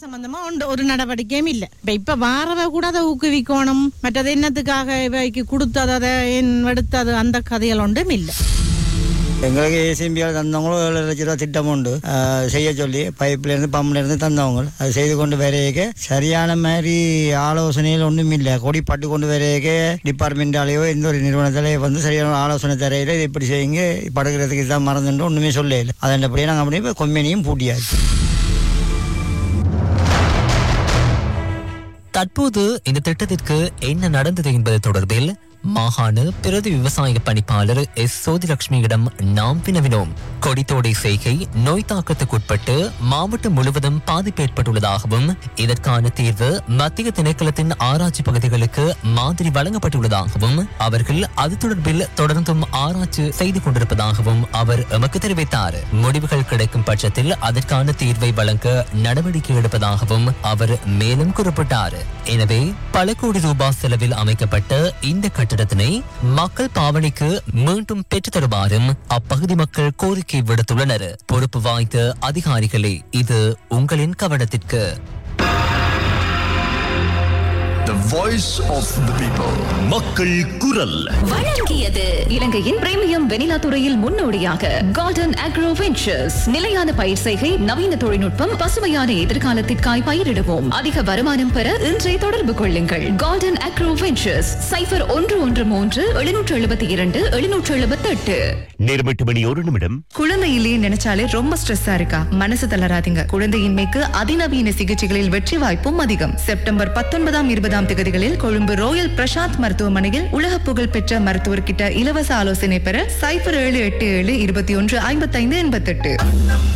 சம்பந்தமா ஒன்று ஒரு நடவடிக்கையும் இல்ல இப்ப இப்ப வாரவ கூட அதை ஊக்குவிக்கணும் மற்றது என்னத்துக்காக இவைக்கு கொடுத்தது அதை ஏன் எடுத்தது அந்த கதைகள் ஒன்றும் இல்ல எங்களுக்கு ஏசிபியால் தந்தவங்களும் ஏழு லட்ச ரூபா திட்டம் உண்டு ஆஹ் செய்ய சொல்லி பைப்ல இருந்து பம்ப்ல இருந்து தந்தவங்க அது செய்து கொண்டு வரையக்க சரியான மாதிரி ஆலோசனைகள் ஒன்றும் இல்லை கொடி பட்டு கொண்டு வரையக்க டிபார்ட்மெண்டாலேயோ எந்த ஒரு நிறுவனத்திலேயோ வந்து சரியான ஆலோசனை தரையில் இது இப்படி செய்யுங்க படுக்கிறதுக்கு இதான் மறந்துட்டு ஒன்றுமே சொல்லல அதன்படியே நாங்கள் அப்படியே இப்போ கொம்பெனியும் பூட்டியாச்சு தற்போது இந்த திட்டத்திற்கு என்ன நடந்தது என்பது தொடர்பில் மாகாண பிரதி விவசாய பணிப்பாளர் எஸ் சோதிலட்சுமியிடம் நாம் வினவினோம் கொடித்தோடை செய்கை நோய் தாக்கத்துக்குட்பட்டு மாவட்டம் முழுவதும் பாதிப்பு ஏற்பட்டுள்ளதாகவும் இதற்கான தீர்வு மத்திய திணைக்களத்தின் ஆராய்ச்சி பகுதிகளுக்கு மாதிரி வழங்கப்பட்டுள்ளதாகவும் அவர்கள் அது தொடர்பில் தொடர்ந்தும் ஆராய்ச்சி செய்து கொண்டிருப்பதாகவும் அவர் எமக்கு தெரிவித்தார் முடிவுகள் கிடைக்கும் பட்சத்தில் அதற்கான தீர்வை வழங்க நடவடிக்கை எடுப்பதாகவும் அவர் மேலும் குறிப்பிட்டார் எனவே பல கோடி ரூபாய் செலவில் அமைக்கப்பட்ட இந்த கட்டிடத்தினை மக்கள் பாவனைக்கு மீண்டும் பெற்றுத் தருமாறும் அப்பகுதி மக்கள் கோரிக்கை விடுத்துள்ளனர் பொறுப்பு வாய்ந்த அதிகாரிகளே இது உங்களின் கவனத்திற்கு The voice of the people. மக்கள் குரல் வழங்கியது இலங்கையின் பிரீமியம் வெனிலா துறையில் முன்னோடியாக கார்டன் அக்ரோ வெஞ்சர்ஸ் நிலையான பயிர் செய்கை நவீன தொழில்நுட்பம் பசுமையான எதிர்காலத்திற்காய் பயிரிடுவோம் அதிக வருமானம் பெற இன்றை தொடர்பு கொள்ளுங்கள் கார்டன் அக்ரோ வெஞ்சர்ஸ் சைபர் ஒன்று ஒன்று மூன்று எழுநூற்று எழுபத்தி இரண்டு எழுநூற்று எழுபத்தி எட்டு நேரம் எட்டு மணி ஒரு நிமிடம் குழந்தை இல்லையே நினைச்சாலே ரொம்ப ஸ்ட்ரெஸ்ஸா இருக்கா மனசு தளராதீங்க குழந்தையின்மைக்கு அதிநவீன சிகிச்சைகளில் வெற்றி வாய்ப்பும் அதிகம் செப்டம்பர் பத்தொன்பதாம் இருபதாம் தேதிகளில் கொழும்பு ரோயல் பிரசாந்த் மருத்துவமனையில் உலக புகழ் பெற்ற மருத்துவர்கிட்ட இலவச ஆலோசனை பெற சைபர் ஏழு எட்டு ஏழு இருபத்தி ஒன்று ஐம்பத்தைந்து எண்பத்தெட்டு